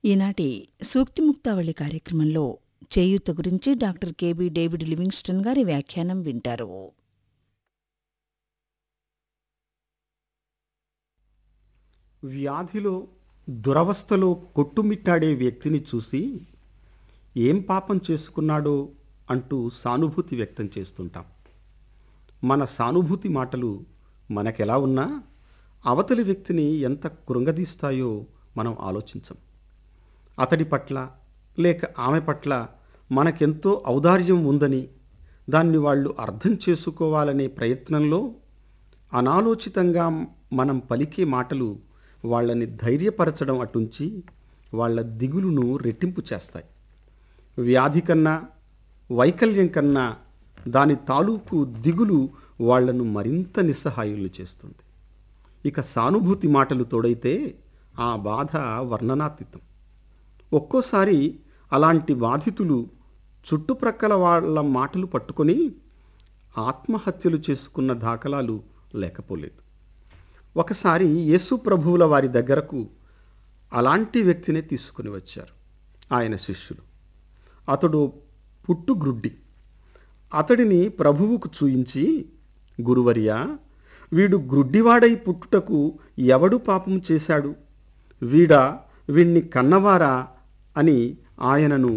ఈనాటి సూక్తిముక్తావళి కార్యక్రమంలో చేయూత గురించి డాక్టర్ కెబి డేవిడ్ లివింగ్స్టన్ గారి వ్యాఖ్యానం వింటారు వ్యాధిలో దురవస్థలో కొట్టుమిట్టాడే వ్యక్తిని చూసి ఏం పాపం చేసుకున్నాడో అంటూ సానుభూతి వ్యక్తం చేస్తుంటాం మన సానుభూతి మాటలు మనకెలా ఉన్నా అవతలి వ్యక్తిని ఎంత కృంగదీస్తాయో మనం ఆలోచించం అతడి పట్ల లేక ఆమె పట్ల మనకెంతో ఔదార్యం ఉందని దాన్ని వాళ్ళు అర్థం చేసుకోవాలనే ప్రయత్నంలో అనాలోచితంగా మనం పలికే మాటలు వాళ్ళని ధైర్యపరచడం అటుంచి వాళ్ళ దిగులును రెట్టింపు చేస్తాయి వ్యాధి కన్నా వైకల్యం కన్నా దాని తాలూకు దిగులు వాళ్లను మరింత నిస్సహాయులు చేస్తుంది ఇక సానుభూతి మాటలు తోడైతే ఆ బాధ వర్ణనాతీతం ఒక్కోసారి అలాంటి బాధితులు చుట్టుప్రక్కల వాళ్ళ మాటలు పట్టుకొని ఆత్మహత్యలు చేసుకున్న దాఖలాలు లేకపోలేదు ఒకసారి యేసు ప్రభువుల వారి దగ్గరకు అలాంటి వ్యక్తినే తీసుకుని వచ్చారు ఆయన శిష్యులు అతడు పుట్టుగ్రుడ్డి అతడిని ప్రభువుకు చూయించి గురువర్యా వీడు గ్రుడ్డివాడై పుట్టుటకు ఎవడు పాపం చేశాడు వీడా వీణ్ణి కన్నవారా అని ఆయనను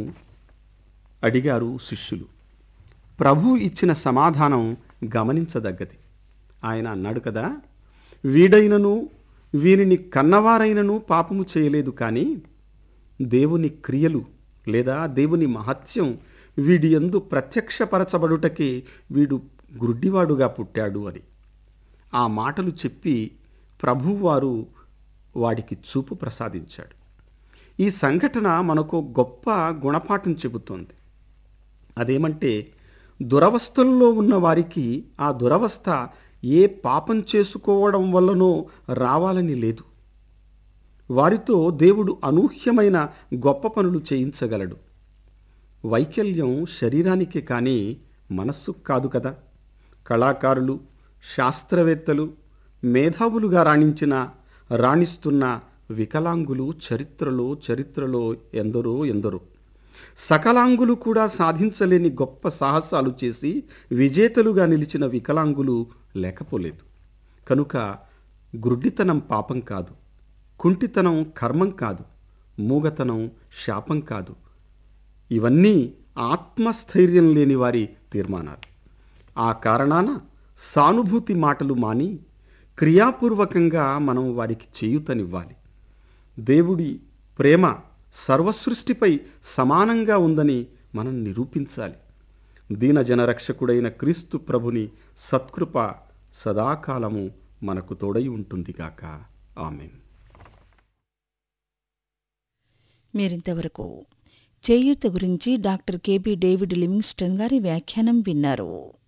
అడిగారు శిష్యులు ప్రభు ఇచ్చిన సమాధానం గమనించదగ్గది ఆయన అన్నాడు కదా వీడైనను వీరిని కన్నవారైనను పాపము చేయలేదు కానీ దేవుని క్రియలు లేదా దేవుని మహత్యం వీడి యందు ప్రత్యక్షపరచబడుటకే వీడు గుడ్డివాడుగా పుట్టాడు అని ఆ మాటలు చెప్పి ప్రభువారు వాడికి చూపు ప్రసాదించాడు ఈ సంఘటన మనకు గొప్ప గుణపాఠం చెబుతోంది అదేమంటే దురవస్థల్లో ఉన్న వారికి ఆ దురవస్థ ఏ పాపం చేసుకోవడం వల్లనో రావాలని లేదు వారితో దేవుడు అనూహ్యమైన గొప్ప పనులు చేయించగలడు వైకల్యం శరీరానికి కానీ మనస్సుకు కాదు కదా కళాకారులు శాస్త్రవేత్తలు మేధావులుగా రాణించిన రాణిస్తున్న వికలాంగులు చరిత్రలో చరిత్రలో ఎందరో ఎందరో సకలాంగులు కూడా సాధించలేని గొప్ప సాహసాలు చేసి విజేతలుగా నిలిచిన వికలాంగులు లేకపోలేదు కనుక గ్రుడ్డితనం పాపం కాదు కుంటితనం కర్మం కాదు మూగతనం శాపం కాదు ఇవన్నీ ఆత్మస్థైర్యం లేని వారి తీర్మానాలు ఆ కారణాన సానుభూతి మాటలు మాని క్రియాపూర్వకంగా మనం వారికి చేయుతనివ్వాలి దేవుడి ప్రేమ సర్వసృష్టిపై సమానంగా ఉందని మనం నిరూపించాలి దీనజనరక్షకుడైన క్రీస్తు ప్రభుని సత్కృప సదాకాలము మనకు తోడై ఉంటుందిగాక ఆమెన్ మీరింతవరకు చేయూత గురించి డాక్టర్ కెబి డేవిడ్ లివింగ్స్టన్ గారి వ్యాఖ్యానం విన్నారు